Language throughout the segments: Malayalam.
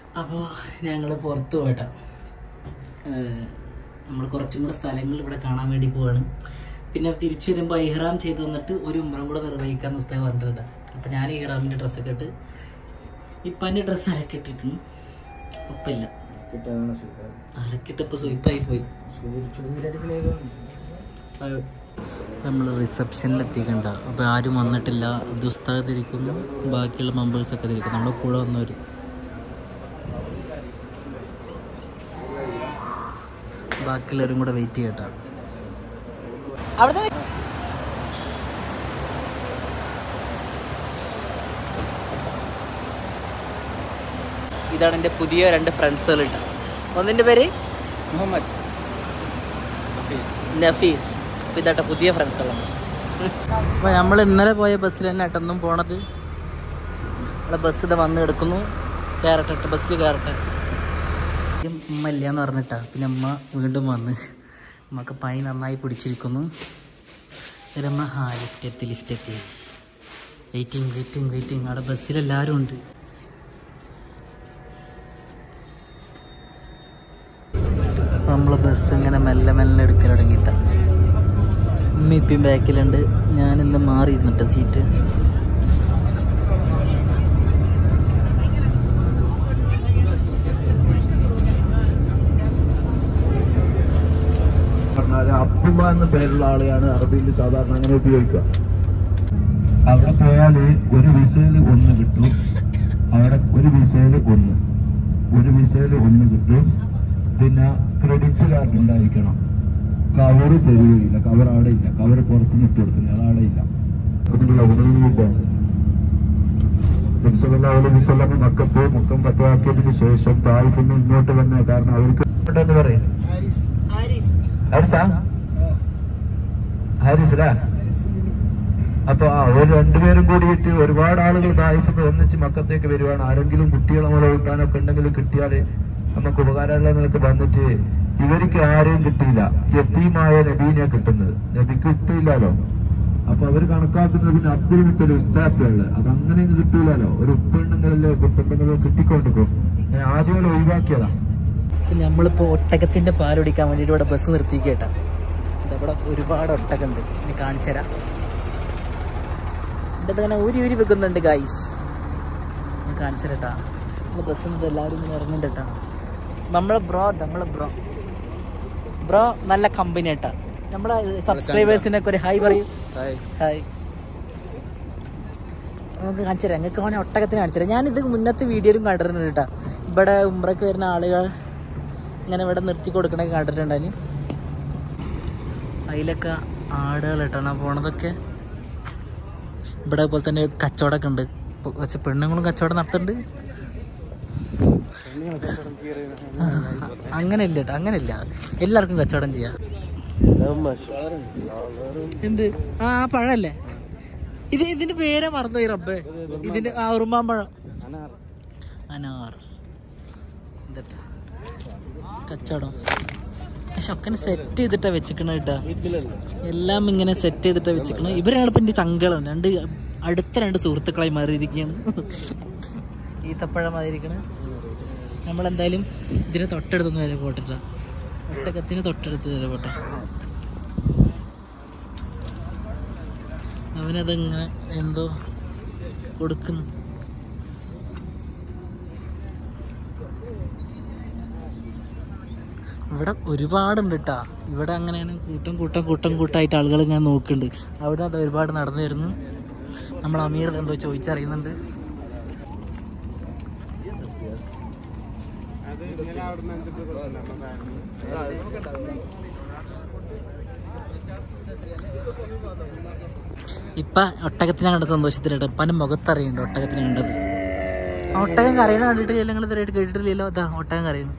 അപ്പോൾ ഞങ്ങൾ പുറത്ത് പോയിട്ടാ നമ്മൾ കുറച്ചും കൂടെ സ്ഥലങ്ങൾ ഇവിടെ കാണാൻ വേണ്ടി പോവാണ് പിന്നെ തിരിച്ചു വരുമ്പോൾ ഇഹ്റാം ചെയ്ത് വന്നിട്ട് ഒരു ഉമ്രം കൂടെ നിർവഹിക്കാൻ പുസ്തകം പറഞ്ഞിട്ടുണ്ട് അപ്പോൾ ഞാൻ ഇഹ്റാമിൻ്റെ ഡ്രസ്സൊക്കെ ഇട്ട് ഇപ്പം എൻ്റെ ഡ്രസ്സ് അലക്കിട്ടിരിക്കുന്നു ഉപ്പില്ല കിട്ടാതാണ് സുഖം അലക്കിട്ടപ്പോൾ സ്വീപ്പായി പോയി നമ്മൾ റിസപ്ഷനിൽ എത്തിക്കണ്ട അപ്പോൾ ആരും വന്നിട്ടില്ല ദുസ്താദ് തിരിക്കുന്നു ബാക്കിയുള്ള മെമ്പേഴ്സൊക്കെ തിരിക്കുന്നു നമ്മുടെ കൂടെ വന്നവർ ബാക്കിയുള്ളവരും കൂടെ വെയിറ്റ് ചെയ്യട്ടാ അവിടെ ഇതാണ് എൻ്റെ പുതിയ രണ്ട് ഫ്രണ്ട്സുകൾ ഇട്ട ഒന്നിൻ്റെ പേര് മുഹമ്മദ് ഹഫീസ് നഫീസ് അപ്പോൾ ഇതാട്ടെ പുതിയ ഫ്രണ്ട്സുകളാണ് അപ്പോൾ നമ്മൾ ഇന്നലെ പോയ ബസ്സിൽ തന്നെ ഏട്ടൊന്നും പോണത് നമ്മളെ ബസ് ഇത് വന്ന് എടുക്കുന്നു കയറട്ടെ ട്ടോ, ബസ്സിൽ കയറട്ടെ ആദ്യം ഉമ്മ ഇല്ല എന്ന് പറഞ്ഞിട്ടാ പിന്നെ ഉമ്മ വീണ്ടും വന്ന് ഉമ്മക്ക് പനി നന്നായി പിടിച്ചിരിക്കുന്നു ഒരമ്മ ഹാ ലിഫ്റ്റ് എത്തി ലിഫ്റ്റ് എത്തി വെയിറ്റിംഗ് വെയിറ്റിംഗ് വെയിറ്റിംഗ് അവിടെ ബസ്സിലെല്ലാവരും ഉണ്ട് നമ്മൾ ബസ് ഇങ്ങനെ മെല്ലെ മെല്ലെ എടുക്കൽ തുടങ്ങിയിട്ട ഉമ്മ ഇപ്പം ബാക്കിലുണ്ട് ഞാൻ ഇന്ന് മാറി ഇരുന്നിട്ട സീറ്റ് പറഞ്ഞാല് അബ്ദുള്ള എന്ന പേരുള്ള ആളെയാണ് അറബിയിൽ സാധാരണ അങ്ങനെ ഉപയോഗിക്കുക അവിടെ പോയാല് ഒരു വിസയിൽ ഒന്ന് കിട്ടും അവിടെ ഒരു വിസയിൽ ഒന്ന് ഒരു വിസയിൽ ഒന്ന് കിട്ടും പിന്നെ ക്രെഡിറ്റ് കാർഡ് ഉണ്ടായിരിക്കണം കവർ തരികയില്ല കവർ അവിടെ ഇല്ല കവർ പുറത്തുനിന്ന് ഇട്ട് കൊടുക്കുന്നത് അത് അവിടെ ഇല്ല വിസല്ലമ മക്കത്ത് മുക്കം പറ്റാക്കിയതിന് ശേഷം തായ്ഫിൽ നിന്ന് ഇങ്ങോട്ട് വന്ന കാരണം അവർക്ക് ഉണ്ടെന്ന് പറയും ഹാരിസാ ഹാരിസല്ലേ അപ്പൊ ആ ഒരു രണ്ടുപേരും കൂടിയിട്ട് ഒരുപാട് ആളുകൾ തായിഫിന്ന് ഒന്നിച്ച് മക്കത്തേക്ക് വരുവാണ് ആരെങ്കിലും കുട്ടികളെ മുല കൂട്ടാനൊക്കെ ഉണ്ടെങ്കിൽ കിട്ടിയാല് നമുക്ക് ഉപകാരമുള്ള നിലക്ക് വന്നിട്ട് ഇവർക്ക് ആരെയും കിട്ടിയില്ല യത്തീമായ നബീനെ കിട്ടുന്നത് നബിക്ക് കിട്ടിയില്ലല്ലോ അപ്പൊ അവർ കണക്കാക്കുന്നതിന് അബ്ദുൽ മുത്തൽ ഉത്താപ്പുകള് അത് അങ്ങനെ കിട്ടൂലല്ലോ ഒരു ഉപ്പുണ്ടെങ്കിലല്ലേ കുട്ടുണ്ടെങ്കിലോ കിട്ടിക്കൊണ്ടിരിക്കും ഞാൻ ആദ്യം ഒഴിവാക്കിയതാ നമ്മളിപ്പോൾ ഒട്ടകത്തിൻ്റെ പാൽ കുടിക്കാൻ വേണ്ടിയിട്ട് ഇവിടെ ബസ് നിർത്തിക്കേട്ടാ ഇവിടെ ഒരുപാട് ഒട്ടകമുണ്ട് ഞാൻ കാണിച്ചു തരാം എൻ്റെ ഇങ്ങനെ ഊരി ഊരി വെക്കുന്നുണ്ട് ഗൈസ് ഞാൻ കാണിച്ചു തരട്ടാ നമ്മൾ ബസ് നിന്ന് എല്ലാവരും ഇങ്ങനെ ഇറങ്ങുന്നുണ്ട് കേട്ടാ നമ്മളെ ബ്രോ നമ്മളെ ബ്രോ ബ്രോ നല്ല കമ്പനി കേട്ടാ നമ്മളെ സബ്സ്ക്രൈബേഴ്സിനൊക്കെ ഒരു ഹായ് പറയൂ ഹായ് നമുക്ക് കാണിച്ചു തരാം ഞങ്ങൾക്ക് വേണേൽ ഒട്ടകത്തിന് കാണിച്ചു തരാം ഞാനിത് മുന്നത്തെ വീഡിയോയിലും കണ്ടിട്ടുണ്ട് കേട്ടോ ഇവിടെ ഉമ്രക്ക് വരുന്ന ആളുകൾ ഇങ്ങനെ ഇവിടെ നിർത്തി കൊടുക്കണൊക്കെ കണ്ടിട്ടുണ്ടായിന് അതിലൊക്കെ ആടുകൾ ഇട്ടാണ് പോണതൊക്കെ ഇവിടെ പോലെ തന്നെ കച്ചവടമൊക്കെ ഉണ്ട് ഇപ്പൊ പക്ഷെ പെണ്ണുങ്ങളും കച്ചവടം നടത്തുന്നുണ്ട് അങ്ങനെ ഇല്ല കേട്ടോ അങ്ങനെ ഇല്ല എല്ലാവർക്കും കച്ചവടം ചെയ്യാം എന്ത് ആ ആ പഴല്ലേ ഇത് ഇതിന്റെ പേരെ മറന്നുപോയി റബ്ബേ ഇതിന്റെ ആ ഉറുമാമ്പഴം അനാർ ഇതട്ടാ. കച്ചവടം പക്ഷെ ഒക്കെ സെറ്റ് ചെയ്തിട്ടാ വെച്ചിക്കണ കേട്ടാ എല്ലാം ഇങ്ങനെ സെറ്റ് ചെയ്തിട്ടാ വെച്ചിക്കണ ഇവരാണ് ഇപ്പൊ എന്റെ ചങ്കളാണ് രണ്ട് അടുത്ത രണ്ട് സുഹൃത്തുക്കളായി മാറിയിരിക്കുകയാണ് ഈത്തപ്പഴം മാറിയിരിക്കണ് നമ്മളെന്തായാലും ഇതിന് തൊട്ടടുത്തൊന്നും വരെ പോട്ടിട്ടാ ഒട്ടകത്തിന് തൊട്ടടുത്ത് വരെ പോട്ടെ അവനതങ്ങനെ എന്തോ കൊടുക്കുന്നു ഇവിടെ ഒരുപാടുണ്ട് കേട്ടാ ഇവിടെ അങ്ങനെ കൂട്ടം കൂട്ടം കൂട്ടം കൂട്ടമായിട്ട് ആളുകൾ ഇങ്ങനെ നോക്കുന്നുണ്ട് അവിടെ അത് ഒരുപാട് നടന്നു വരുന്നു നമ്മൾ അമീർ എന്തോ ചോദിച്ചറിയുന്നുണ്ട് ഇപ്പൊ ഒട്ടകത്തിനെ കണ്ട സന്തോഷത്തിലായിട്ട് ഇപ്പൻ്റെ മുഖത്തറിയുന്നുണ്ട് ഒട്ടകത്തിനെ കണ്ടത് ആ ഒട്ടകം കരയണ കണ്ടിട്ടില്ല നിങ്ങൾ ഇതുവരെയായിട്ട് കേട്ടിട്ടില്ലല്ലോ അതാ ഒട്ടകം കരയുന്നു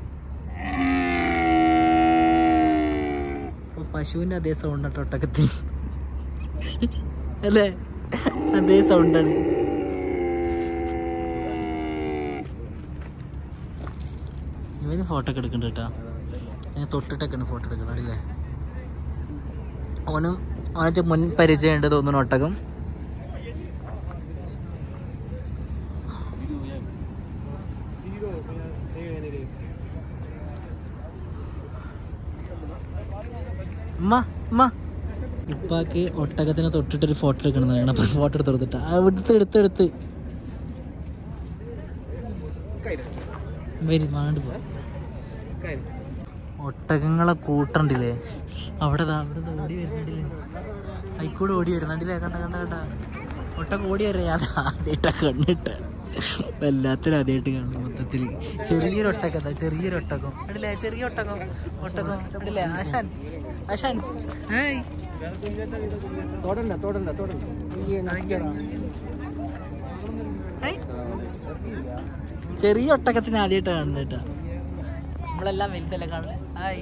അപ്പൊ പശുവിന്റെ അതേ സൗണ്ട് കേട്ടോ ഒട്ടകത്തിന് അല്ലേ അതേ സൗണ്ടാണ് ഇവന് ഫോട്ടോ ഒക്കെ എടുക്കണ്ട കേട്ടോ ഞാൻ തൊട്ടിട്ടൊക്കെയാണ് ഫോട്ടോ എടുക്കുന്നത് അല്ലേ ഓനും അവൻ്റെ മുൻ പരിചയമുണ്ട് തോന്നുന്നു ഒട്ടകം ഉമ്മ ഉമ്മ ഉപ്പാക്ക് ഒട്ടകത്തിനെ തൊട്ടിട്ടൊരു ഫോട്ടോ എടുക്കണമെന്നാണ് അപ്പൊ ഫോട്ടോ എടുത്ത് കൊടുത്തിട്ട് ആ എടുത്ത് എടുത്ത് എടുത്ത് വരി മാണ്ട് പോ ഒട്ടകങ്ങളെ കൂട്ടണ്ടില്ലേ അവിടെ ദാ, അവിടെ ദാ ഓടി വരുന്നുണ്ടില്ലേ അയിക്കൂടെ ഓടി വരുന്നുണ്ടില്ലേ കണ്ട കണ്ട കണ്ട ഒട്ടകം ഓടി വരെ ഞാൻ ആദ്യമായിട്ടാ കണ്ടിട്ട് വല്ലാത്തൊരു ആദ്യമായിട്ട് കാണുന്നു മൊത്തത്തിൽ ചെറിയൊരു ഒട്ടകം എന്താ ചെറിയൊരു ഒട്ടകം കണ്ടില്ലേ ചെറിയ ഒട്ടകം ഒട്ടകം കണ്ടില്ലേ ആശാൻ ആശാൻ ഹായ് തൊടണ്ട തൊടണ്ട തൊടണ്ട ഹായ് ചെറിയ ഒട്ടകത്തിന് ആദ്യമായിട്ട് കാണുന്നത് കേട്ടോ നമ്മളെല്ലാം വലുതല്ലേ കാണുന്നത് ഹായ്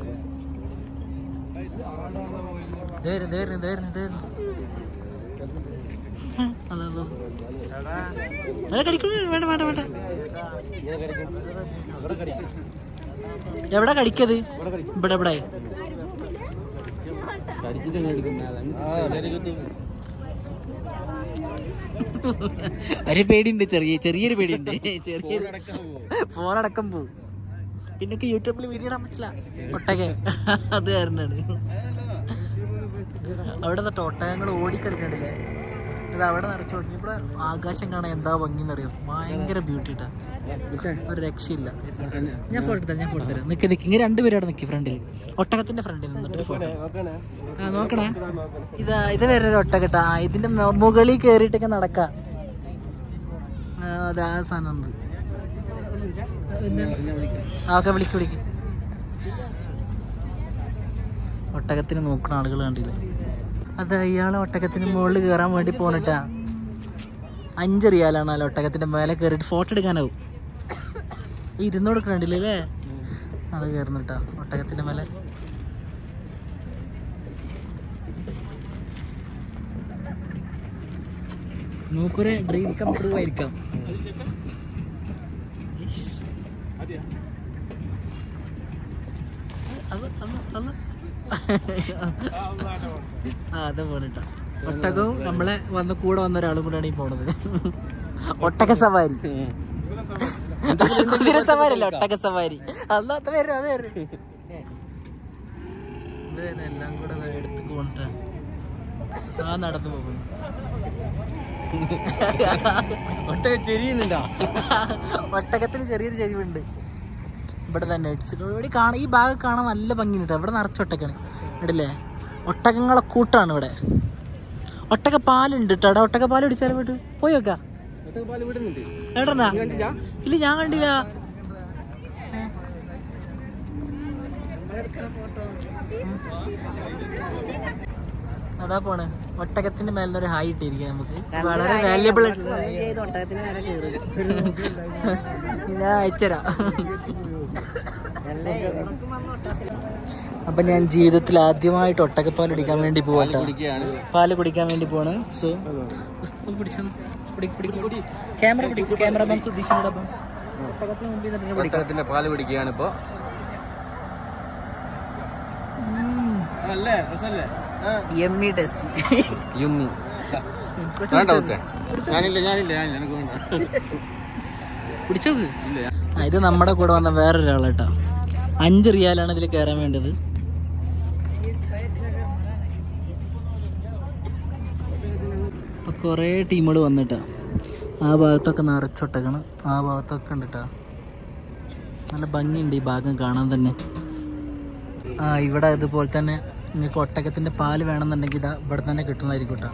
ദേ വരുന്നു, ദേ വരുന്നു, ദേ വരുന്നു, ദേ വരുന്നു. ആ, അതാ, അതാ. വേണ്ട, കടിക്കുന്നു, വേണ്ട വേണ്ട വേണ്ട എവിടെ കടിക്കത് ഇവിടെ ഇവിടെ കടിച്ചിട്ട് ഒരു പേടിയുണ്ട് ചെറിയ ചെറിയൊരു പേടിയുണ്ട് ചെറിയൊരു ഫോണടക്കം പോവും പിന്നൊക്കെ യൂട്യൂബിൽ വീഡിയോ ഇടാൻ പറ്റില്ല ഒട്ടക അത് കാരണമാണ് അവിടെ തൊട്ട് ഒട്ടകങ്ങൾ ഓടിക്കളിക്കണ്ടില്ലേ അത് അവിടെ നിറച്ച് ഓടി ഇവിടെ ആകാശം കാണാൻ എന്താ ഭംഗി എന്നറിയോ ഭയങ്കര ബ്യൂട്ടി ഇട്ടാ ഒരു രക്ഷയില്ല ഞാൻ ഫോട്ടോ തരാം ഞാൻ ഫോട്ടോ തരാം നിക്ക് നിക്ക് ഇങ്ങനെ രണ്ടുപേരും അവിടെ നിൽക്കി ഫ്രണ്ടിൽ ഒട്ടകത്തിന്റെ ഫ്രണ്ടിൽ നിന്നിട്ട് ഫോട്ടോ ആ നോക്കണേ ഇതാ ഇത് വേറെ ഒരു ഒട്ടകട്ടാ ആ, ഇതിന്റെ മു- മുകളിൽ കേറിയിട്ടൊക്കെ നടക്കാം ആ, അതാ ആ സാധനം ഉണ്ട് ആ ഓക്കെ വിളിക്ക് വിളിക്ക് ഒട്ടകത്തിന് നോക്കുന്ന ആളുകൾ കണ്ടില്ലേ അത് ഇയാളെ ഒട്ടകത്തിന് മുകളിൽ കയറാൻ വേണ്ടി പോന്നിട്ടാ അഞ്ച് റിയാലാണ് അല്ല ഒട്ടകത്തിന്റെ മേലെ കയറിയിട്ട് ഫോട്ടോ എടുക്കാനാവും ഈ ഇരുന്ന് കൊടുക്കണ്ടില്ലേ അല്ലേ അത് കയറുന്നിട്ടാ ഒട്ടകത്തിന്റെ മേലെ മൂപ്പര് ഡ്രീം കം ട്രൂ ആയിരിക്കാം ഇഷ്. അത്, അത്, അത്. ആ അതെ പോണിട്ടാ ഒട്ടകവും നമ്മളെ വന്ന് കൂടെ വന്ന ഒരാളും കൂടെയാണ് ഈ പോണത് ഒട്ടക സവാരി കുതിര സവാരി അല്ല ഒട്ടക സവാരി അല്ലാത്ത പേര് അത് പേര് ഇത് തന്നെ എല്ലാം കൂടെ ദാ എടുത്ത് പോണിട്ടാ ആ നടന്നു പോകുന്നു ഒട്ടക ചെരിയുന്നുണ്ടോ ഒട്ടകത്തിന് ചെറിയൊരു ചെരിവുണ്ട് ഇവിടെ തന്നെ ഇവിടെ കാണാൻ ഈ ഭാഗം കാണാൻ നല്ല ഭംഗിയുണ്ട് ഇവിടെ നിറച്ച ഒട്ടക്കാണ് ഇവിടില്ലേ ഒട്ടകങ്ങളെ കൂട്ടാണ് ഇവിടെ ഒട്ടക പാലുണ്ട് കേട്ടോ അവിടെ ഒട്ടക പാൽ കുടിച്ചാലും പോയിട്ട് പോയി വെക്കാം ഒട്ടക പാല് വിടുന്നുണ്ട് എവിടെന്നാ ഇല്ല ഞാൻ കണ്ടില്ല അതാ പോണ് ഒട്ടകത്തിന്റെ മേലെ ഒരു ഹായ് ഇട്ടിരിക്കുക നമുക്ക് വളരെ വാല്യബിൾ ഞാൻ അയച്ചരാ അപ്പൊ ഞാൻ ജീവിതത്തിൽ ആദ്യമായിട്ട് ഒട്ടകപ്പാൽ കുടിക്കാൻ വേണ്ടി പോവാട്ടോ കുടിക്കുകയാണ് പാല് കുടിക്കാൻ വേണ്ടി പോവാണ് സോ പിടിച്ചു ക്യാമറ പിടിക്കും ക്യാമറമാൻ സുധീഷിനോടൊപ്പം ഒട്ടകത്തിന് മുമ്പിൽ നിന്നിട്ട് പിടിക്കാം. ഒട്ടകത്തിന്റെ പാല് കുടിക്കുകയാണ് ഇപ്പൊ അല്ലേ രസല്ലേ Yummy tasty. യുമ്മി വേണ്ട കുത്തേ ഞാനില്ല ഞാനില്ല ഞാനില്ല എനിക്ക് വേണ്ട കുടിച്ചോക്ക് ഇല്ല ആ ഇത് നമ്മുടെ കൂടെ വന്ന വേറൊരാളാട്ടോ അഞ്ച് റിയാലാണ് ഇതിൽ കയറാൻ വേണ്ടത് ഇപ്പൊ കുറേ ടീമുകൾ വന്നിട്ടാ ആ ഭാഗത്തൊക്കെ നിറച്ചൊട്ടക്കണം ആ ഭാഗത്തൊക്കെ ഉണ്ട് ട്ടാ. നല്ല ഭംഗിയുണ്ട് ഈ ഭാഗം കാണാൻ തന്നെ ആ ഇവിടെ ഇതുപോലെ തന്നെ നിങ്ങൾക്ക് ഒട്ടകത്തിൻ്റെ പാല് വേണമെന്നുണ്ടെങ്കിൽ ഇതാ ഇവിടെ തന്നെ കിട്ടുന്നതായിരിക്കും കേട്ടോ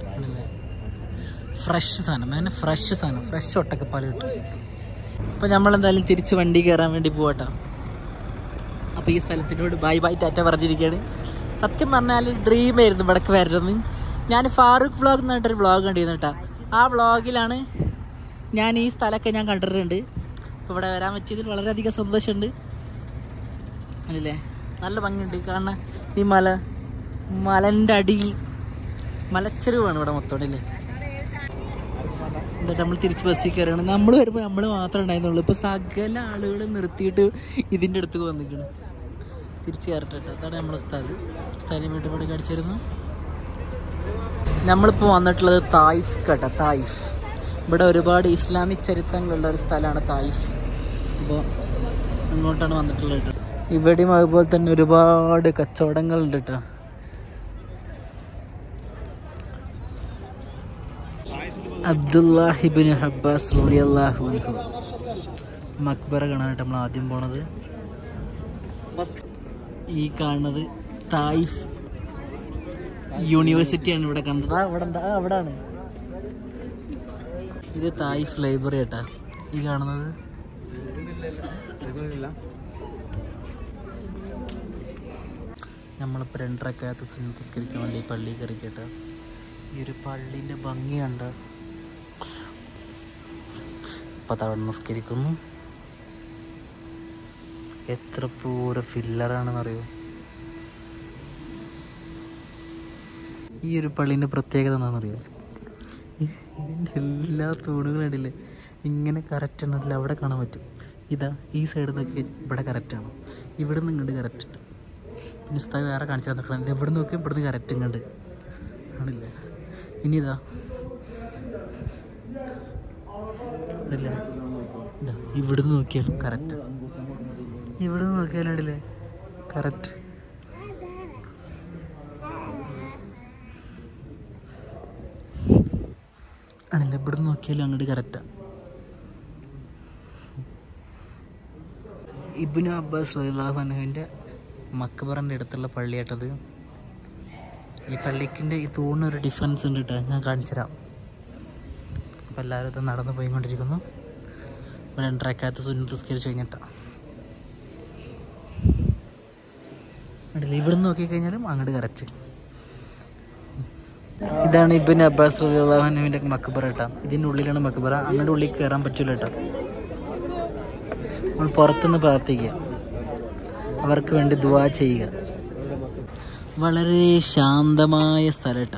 ഫ്രഷ് സാധനം അങ്ങനെ ഫ്രഷ് സാധനം ഫ്രഷ് ഒട്ടക്കപ്പാൽ കിട്ടും അപ്പോൾ നമ്മളെന്തായാലും തിരിച്ച് വണ്ടി കയറാൻ വേണ്ടി പോവാട്ടോ അപ്പോൾ ഈ സ്ഥലത്തിനോട് ബൈ ബൈ ടാറ്റ പറഞ്ഞിരിക്കുകയാണ് സത്യം പറഞ്ഞാൽ ഡ്രീം ആയിരുന്നു ഇവിടേക്ക് വരുന്നത് ഞാൻ ഫാറൂഖ് വ്ളോഗ് എന്ന് പറഞ്ഞിട്ടൊരു വ്ളോഗ് കണ്ടിരുന്നു കേട്ടോ ആ വ്ളോഗിലാണ് ഞാൻ ഈ സ്ഥലമൊക്കെ ഞാൻ കണ്ടിട്ടുണ്ട് അപ്പോൾ ഇവിടെ വരാൻ പറ്റിയതിൽ വളരെയധികം സന്തോഷമുണ്ട് അല്ലേ നല്ല ഭംഗിയുണ്ട് കാണാൻ ഈ മല മലൻ്റെ അടിയിൽ മലച്ചെരുവാണ് ഇവിടെ മൊത്തം അല്ലേ എന്നിട്ട് നമ്മൾ തിരിച്ച് ബസ്സിൽ കയറുകയാണ് നമ്മൾ വരുമ്പോൾ നമ്മൾ മാത്രമേ ഉണ്ടായിരുന്നുള്ളൂ ഇപ്പോൾ സകല ആളുകൾ നിർത്തിയിട്ട് ഇതിൻ്റെ അടുത്ത് വന്നിരിക്കണം തിരിച്ച് കയറട്ടെ കേട്ടോ അതാണ് നമ്മളെ സ്ഥലം സ്ഥലം വീട്ടിൽ പോയി കടിച്ചിരുന്നു നമ്മളിപ്പോൾ വന്നിട്ടുള്ളത് തായിഫ് കേട്ടോ തായിഫ് ഇവിടെ ഒരുപാട് ഇസ്ലാമിക് ചരിത്രങ്ങളുള്ള ഒരു സ്ഥലമാണ് തായിഫ് അപ്പോൾ അങ്ങോട്ടാണ് വന്നിട്ടുള്ളത് കേട്ടോ ഇവിടെയും അതുപോലെ തന്നെ ഒരുപാട് കച്ചവടങ്ങളുണ്ട് കേട്ടോ അബ്ദുല്ലാഹിബിൻ ഹബ്ബാസ് റളിയല്ലാഹു അൻഹു മക്ബറ കാണാനായിട്ട് നമ്മൾ ആദ്യം പോണത് ഈ കാണുന്നത് തായിഫ് യൂണിവേഴ്സിറ്റിയാണ് ഇവിടെ കാണുന്നത് ആ അവിടെ ഉണ്ട് ആ അവിടെ ആണ് ഇത് തായിഫ് ലൈബ്രറി കേട്ടാ ഈ കാണുന്നത് നമ്മളിപ്പോൾ രണ്ടരക്കകത്ത് സുന്നതസ്കരിക്കാൻ വേണ്ടി ഈ പള്ളി കയറി കേട്ടോ ഈ ഒരു പള്ളീൻ്റെ ഭംഗി കണ്ട അപ്പം അതവിടെ നിസ്കരിക്കുന്നു എത്ര പൂര ഫില്ലറാണെന്നറിയോ ഈ ഒരു പള്ളീൻ്റെ പ്രത്യേകത എന്താണെന്നറിയോ ഇതിൻ്റെ എല്ലാ തൂണുകളും ഇടില്ലേ ഇങ്ങനെ കറക്റ്റ് ഉണ്ടല്ല അവിടെ കാണാൻ പറ്റും ഇതാ ഈ സൈഡിൽ നിന്നൊക്കെ ഇവിടെ കറക്റ്റാണ് ഇവിടെ നിന്ന് ഇങ്ങോട്ട് കറക്റ്റ് ഉണ്ട് പിന്നെ ഉസ്താദ് വേറെ കാണിച്ചു തന്നിക്കണം ഇത് എവിടെ നോക്കി ഇവിടുന്ന് കറക്റ്റ് ഇങ്ങോട്ട് ആണില്ലേ ഇനി ഇതാ ഇല്ല ഇതാ ഇവിടുന്ന് നോക്കിയാലും കറക്റ്റ് ഇവിടുന്ന് നോക്കിയാലും ഉണ്ടല്ലേ കറക്റ്റ് ആണല്ലേ ഇവിടുന്ന് നോക്കിയാലും അങ്ങോട്ട് കറക്റ്റാണ് ഇബിനു അബ്ബാസ് റഹ്ലാഹുവിൻ്റെ മക്കബറിൻ്റെ അടുത്തുള്ള പള്ളിയാട്ടത് ഈ പള്ളിക്കിൻ്റെ ഈ തൂണിനൊരു ഡിഫറൻസ് ഉണ്ട് കേട്ടോ ഞാൻ കാണിച്ചു തരാം അപ്പോൾ എല്ലാവരും ഇത് നടന്നു പോയിക്കൊണ്ടിരിക്കുന്നു രണ്ടരക്കാലത്ത് സുന്നതസ്കരിച്ച് കഴിഞ്ഞിട്ടാണ് അടില്ല ഇവിടുന്ന് നോക്കിക്കഴിഞ്ഞാലും അങ്ങോട്ട് കറക്റ്റ് ഇതാണ് ഇബിൻ അബ്ബാസ് റഹ്ലാഹുവിൻ്റെ മക്കബറ കേട്ടോ ഇതിൻ്റെ ഉള്ളിലാണ് മക്കബറ അങ്ങോട്ട് ഉള്ളിൽ കയറാൻ പറ്റില്ല കേട്ടോ നമ്മൾ പുറത്തുനിന്ന് പ്രാർത്ഥിക്കുക അവർക്ക് വേണ്ടി ദുവാ ചെയ്യുക വളരെ ശാന്തമായ സ്ഥലം കേട്ടോ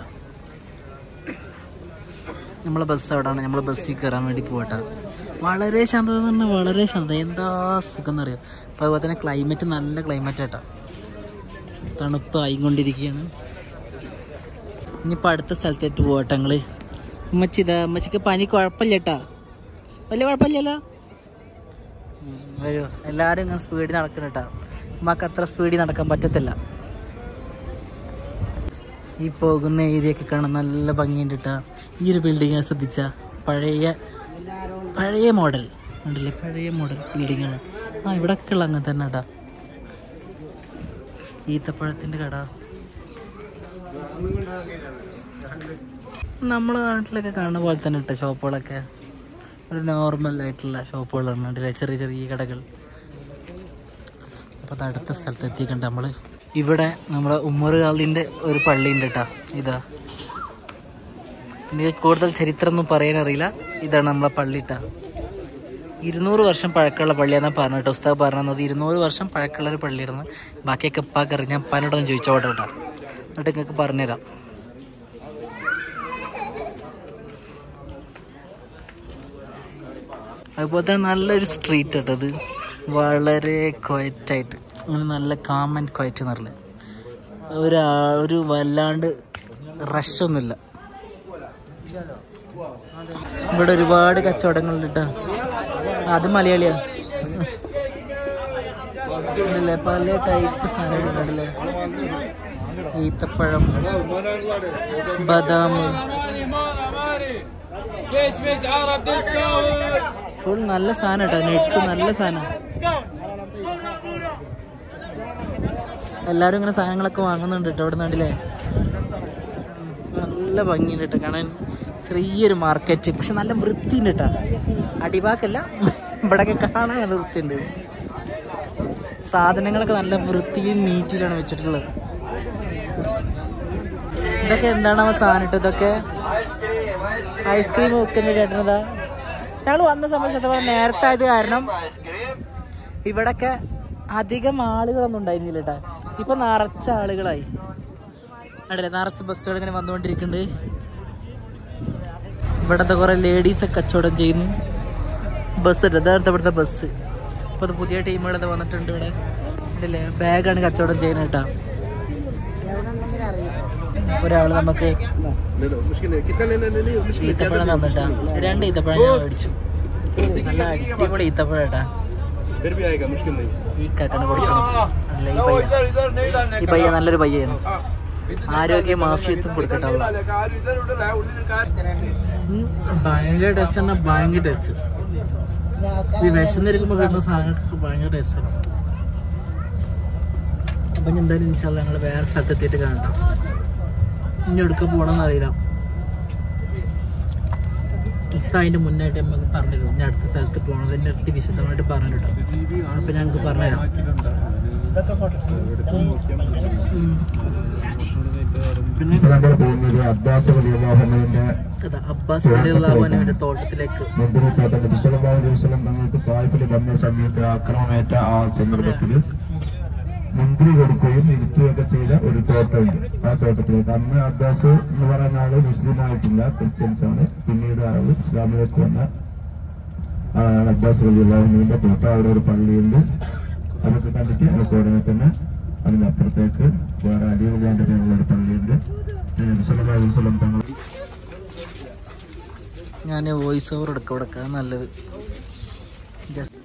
നമ്മളെ ബസ് അവിടെയാണ് നമ്മൾ ബസ്സിൽ കയറാൻ വേണ്ടി പോകട്ടെ വളരെ ശാന്തത എന്ന് പറഞ്ഞാൽ വളരെ ശാന്തത എന്താ സുഖം എന്നറിയാം അപ്പോൾ അതുപോലെ തന്നെ ക്ലൈമറ്റ് നല്ല ക്ലൈമറ്റ് കേട്ടോ തണുപ്പ് ആയിക്കൊണ്ടിരിക്കുകയാണ് ഇനിയിപ്പോൾ അടുത്ത സ്ഥലത്തേട്ട് പോകട്ടെ ഞങ്ങൾ ഉമ്മച്ചി ഇതാ ഉമ്മച്ചിക്ക് പനി കുഴപ്പമില്ല കേട്ടാ വലിയ കുഴപ്പമില്ലല്ലോ ഉം, വരൂ എല്ലാവരും ഇങ്ങനെ സ്പീഡിൽ നടക്കണം കേട്ടോ ഉമ്മക്ക് അത്ര സ്പീഡിൽ നടക്കാൻ പറ്റത്തില്ല ഈ പോകുന്ന ഏരിയയൊക്കെ കാണാൻ നല്ല ഭംഗിയുണ്ട് കേട്ടോ ഈ ഒരു ബിൽഡിങ് ശ്രദ്ധിച്ച പഴയ പഴയ മോഡൽ ഉണ്ടല്ലേ പഴയ മോഡൽ ബിൽഡിങ്ങാണ് ആ ഇവിടെ ഒക്കെ ഉള്ള അങ്ങനെ തന്നെ കേട്ടാ ഈത്തപ്പഴത്തിൻ്റെ കട നമ്മളെ നാട്ടിലൊക്കെ കാണുന്ന പോലെ തന്നെ കേട്ടോ ഷോപ്പുകളൊക്കെ ഒരു നോർമൽ ആയിട്ടുള്ള ഷോപ്പുകളാണ് കണ്ടില്ലേ ചെറിയ ചെറിയ കടകൾ അപ്പോൾ അത് അടുത്ത സ്ഥലത്ത് എത്തിക്കണ്ട നമ്മൾ ഇവിടെ നമ്മുടെ ഉമ്മർ കാലിൻ്റെ ഒരു പള്ളി ഉണ്ട് കേട്ടോ ഇതാ എനിക്ക് കൂടുതൽ ചരിത്രം ഒന്നും പറയാനറിയില്ല ഇതാണ് നമ്മളെ പള്ളി കേട്ടോ ഇരുന്നൂറ് വർഷം പഴക്കമുള്ള പള്ളിയാണെന്ന് പറഞ്ഞു കേട്ടോ ഉസ്താദ് പറഞ്ഞത് ഇരുന്നൂറ് വർഷം പഴക്കമുള്ള ഒരു പള്ളിയായിരുന്നു ബാക്കിയൊക്കെ ഉപ്പാക്ക് അറിയാം ഉപ്പാനോടൊന്ന് ചോദിച്ചോട്ടെ കേട്ടോ എന്നിട്ട് നിങ്ങൾക്ക് പറഞ്ഞുതരാം അതുപോലെ തന്നെ നല്ലൊരു സ്ട്രീറ്റ് കേട്ടോ ഇത് വളരെ ക്വയറ്റായിട്ട് അങ്ങനെ നല്ല കാം ആൻഡ് ക്വയറ്റ് എന്ന് പറഞ്ഞില്ല ഒരു ഒരു വല്ലാണ്ട് റഷൊന്നുമില്ല ഇവിടെ ഒരുപാട് കച്ചവടങ്ങളുണ്ട് കേട്ടോ അത് മലയാളിയാ ഉണ്ടല്ലേ പല ടൈപ്പ് സാധനങ്ങളുണ്ടല്ലേ ഈത്തപ്പഴം ബദാം ഫുൾ നല്ല സാധനം കേട്ടോ നെറ്റ്സ് നല്ല സാധനം എല്ലാരും ഇങ്ങനെ സാധനങ്ങളൊക്കെ വാങ്ങുന്നുണ്ട് കേട്ടോ അവിടെ നിന്നില്ലേ നല്ല ഭംഗിയുണ്ട് കേട്ടോ കാണാൻ ചെറിയൊരു മാർക്കറ്റ് പക്ഷെ നല്ല വൃത്തിയുണ്ട് കേട്ടോ അടിഭാഗല്ല ഇവിടെയൊക്കെ കാണാൻ നല്ല വൃത്തിയുണ്ട് സാധനങ്ങളൊക്കെ നല്ല വൃത്തിയും നീറ്റിലാണ് വെച്ചിട്ടുള്ളത് ഇതൊക്കെ എന്താണ് സാധനം ഇട്ടോ ഇതൊക്കെ ഐസ്ക്രീം വെക്കുന്ന ചേട്ടനതാ ഞങ്ങൾ വന്ന സമയത്ത് സത്യം പറഞ്ഞാൽ നേരത്തെ ആയത് കാരണം ഇവിടൊക്കെ അധികം ആളുകളൊന്നും ഉണ്ടായിരുന്നില്ല കേട്ടാ ഇപ്പൊ നിറച്ച ആളുകളായി അടല്ലേ നിറച്ച ബസ്സുകൾ ഇങ്ങനെ വന്നുകൊണ്ടിരിക്കുന്നുണ്ട് ഇവിടത്തെ കുറെ ലേഡീസ് കച്ചവടം ചെയ്യുന്നു ബസ് ഇതാണ് ഇവിടുത്തെ ബസ് ഇപ്പൊ ഇത് പുതിയ ടീമുകളൊക്കെ വന്നിട്ടുണ്ട് ഇവിടെ ഉണ്ടല്ലേ ബാഗാണ് കച്ചവടം ചെയ്യുന്നത് കേട്ടാ ഒരാള് നമുക്ക് ഈത്തപ്പഴം തന്നിട്ടാ രണ്ട് ഈത്തപ്പഴം ഞാൻ മേടിച്ചു നല്ല അടിപൊളി ഈത്തപ്പഴം കേട്ടാ ഈ കാക്കാണ് കൊടുക്കണം അല്ല ഈ പയ്യ ഈ പയ്യ നല്ലൊരു പയ്യാണ് ആരോഗ്യ മാഫിയത്തും കൊടുക്കട്ടെ അള്ളാ. ഉം, ഭയങ്കര ടേസ്റ്റ് ആണ് ഭയങ്കര ടേസ്റ്റ് ഈ വിശന്നിരിക്കുമ്പോൾ കിട്ടുന്ന സാധനങ്ങൾക്ക് ഭയങ്കര ടേസ്റ്റാണ് അപ്പം ഞാൻ എന്തായാലും ഇൻഷാല്ല ഞങ്ങൾ വേറെ സ്ഥലത്തെത്തിയിട്ട് കാണാം ഇനി എടുക്കാൻ പോകണമെന്ന് അറിയില്ല ഇഷ്ടം അതിൻ്റെ മുന്നായിട്ട് നമുക്ക് പറഞ്ഞിരുന്നു ഇനി അടുത്ത സ്ഥലത്ത് പോകണതിൻ്റെ അടുത്ത് വിശദമായിട്ട് പറഞ്ഞിട്ടോ അപ്പം ഞങ്ങൾക്ക് പറഞ്ഞുതരാം ഉം. പിന്നെ ഇപ്പൊ നമ്മൾ പോകുന്നത് അബ്ബാസ് വലിയ കഥ അബ്ബാസ് അലിയുള്ളാഹുവിന്റെ തോട്ടത്തിലേക്ക് മുമ്പിലോട്ട് നബിസ്വല്ലാഹു അലൈഹി വസല്ലം തങ്ങൾക്ക് തായ്പിൽ വന്ന സമയത്ത് ആക്രമണമേറ്റ ആ സന്ദർഭത്തിൽ മുന്തിരി കൊടുക്കുകയും ഇരുത്തുകയൊക്കെ ചെയ്ത ഒരു തോട്ടമുണ്ട് ആ തോട്ടത്തിലേക്ക് അന്ന് അബ്ബാസ് എന്ന് പറയുന്ന ആള് മുസ്ലിം ആയിട്ടില്ല ക്രിസ്ത്യൻസ് ആണ് പിന്നീട് ആള് ഇസ്ലാമിലേക്ക് വന്ന ആളാണ് അബ്ബാസ് വലിയുള്ളാഹുവിന്റെ തോട്ടം അവിടെ ഒരു പള്ളിയുണ്ട് അതൊക്കെ കണ്ടിട്ട് നമുക്ക് ഉടനെ തന്നെ അതിനപ്പുറത്തേക്ക് വേറെ അലിവുള്ളാന്റെ പേരുള്ള ഒരു പള്ളിയുണ്ട് നബിസ്വല്ലാഹു അലൈഹി വസല്ലം തങ്ങൾ ഞാൻ വോയിസ് ഓവർ എടുക്കാം കൊടുക്കാം നല്ലത് ജസ്റ്റ്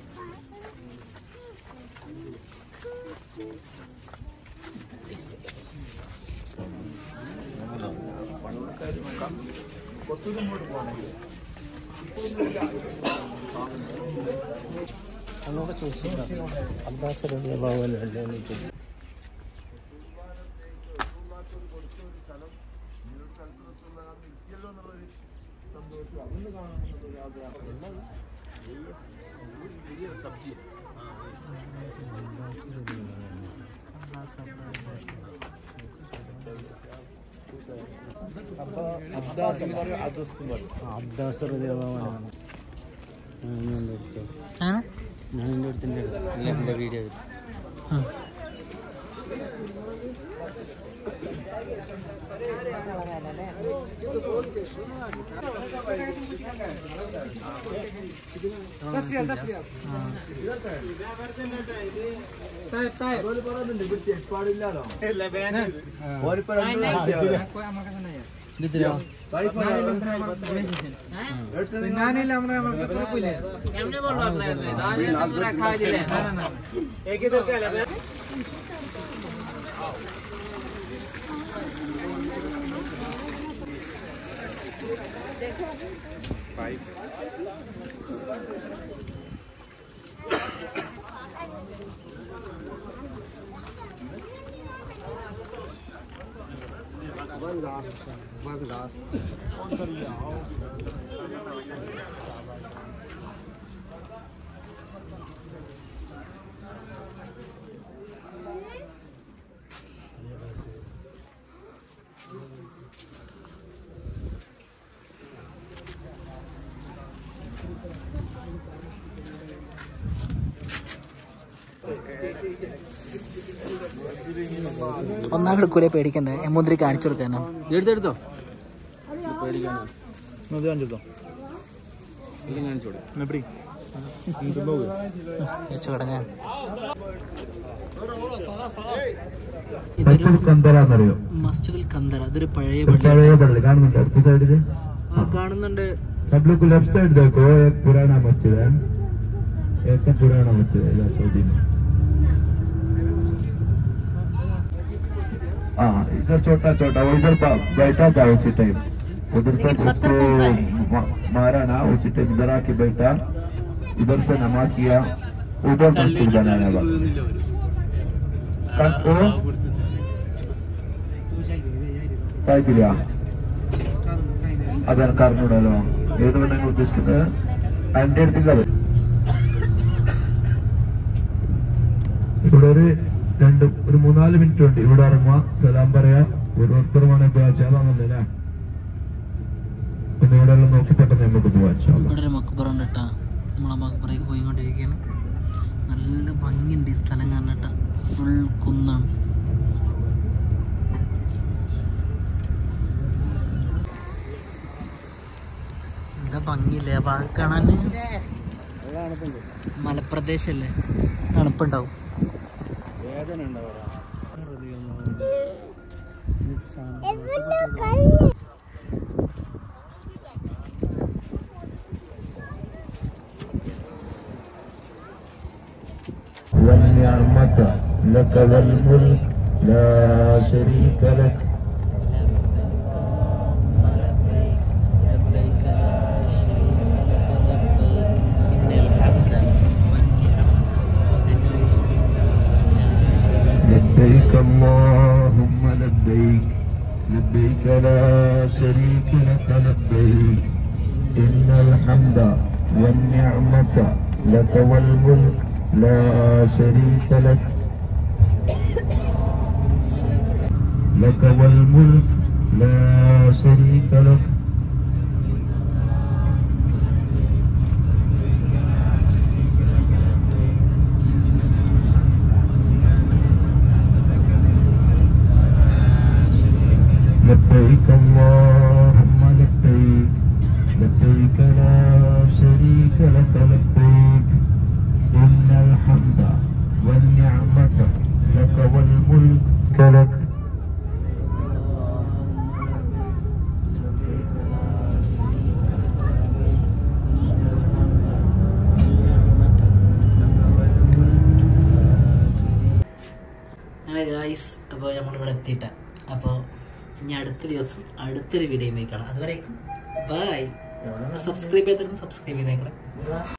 അങ്ങനെ എൻ്റെ വീഡിയോ ഉം. ഇതിലോ? ഒന്നാം എടുക്കൂലെ പേടിക്കണ്ടേ എമ്മുന്തിരി കാണിച്ചു കൊടുക്കാനോ എടുത്തെടുത്തോ പേടിക്കാനോ അത് കാണിച്ചെടുത്തോ ഇത് കാണിച്ചോളൂ വെച്ചു തുടങ്ങാൻ മസ്ജിദ് കന്തറാന്നറിയോ മസ്ജിദുൽ കന്തറ അതൊരു പഴയ ഒരു പള്ളി पढ़े पढ़ गान में അടുത്ത സൈഡില് ആ, കാണുന്നുണ്ട് सब लोग को लेफ्ट साइड देखो एक पुराना मस्जिद है एक तो पुराना मस्जिद है इधर सऊदी में हाँ इधर छोटा छोटा वो इधर बा- बैठा था उसी टाइम उधर से उसको मा- मारा ना उसी टाइम इधर आके बैठा इधर से नमाज किया उधर मस्जिद बनाया हुआ कब को താല്പര്യ അതാണ് കറിഞ്ഞൂടല്ലോ ഏതുകൊണ്ട് ഞങ്ങൾ ഉദ്ദേശിക്കുന്നത് അതിന്റെ അടുത്തില്ല അത് ഇവിടെ ഒരു രണ്ട് ഒരു മൂന്നാല് മിനിറ്റ് ഉണ്ട് ഇവിടെ ഇറങ്ങുക സലാം പറയാ ഓരോരുത്തരുമാണ് ചെയ്യാതാണല്ലേ പിന്നെ ഇവിടെ എല്ലാം നോക്കി പെട്ടെന്ന് നമുക്ക് പോവാം ഇൻഷാ അല്ലാ. ഇവിടെ ഒരു മക്ബറ ഉണ്ട് കേട്ടാ നമ്മളെ മക്ബറയ്ക്ക് പോയിക്കൊണ്ടിരിക്കുകയാണ് നല്ല ഭംഗിയുണ്ട് ഈ സ്ഥലം കാണാൻ കേട്ടാ ഫുൾ കുന്നാണ് എന്താ ഭംഗിയില്ലേ ആ ഭാഗം കാണാൻ മലപ്രദേശല്ലേ തണുപ്പുണ്ടാവും വേദന ഉണ്ടാവാ والنعمة لك والملك لا شريك لك لبيك اللهم لبيك لبيك لا شريك لك لبيك إن الحمد والنعمة لك والملك لا شريك لك لك والملك لا شريك لك لبيك اللهم لبيك لبيك لا شريك لك لبيك إن الحمد والنعمة لك والملك لك അങ്ങനെ ഗായ്സ് അപ്പോൾ നമ്മളിവിടെ എത്തിയിട്ട അപ്പോൾ ഇനി അടുത്ത ദിവസം അടുത്തൊരു വീഡിയോയുമായി കാണാം അതുവരേക്കും ബൈ സബ്സ്ക്രൈബ് ചെയ്തിരുന്നു സബ്സ്ക്രൈബ് ചെയ്തേക്കണം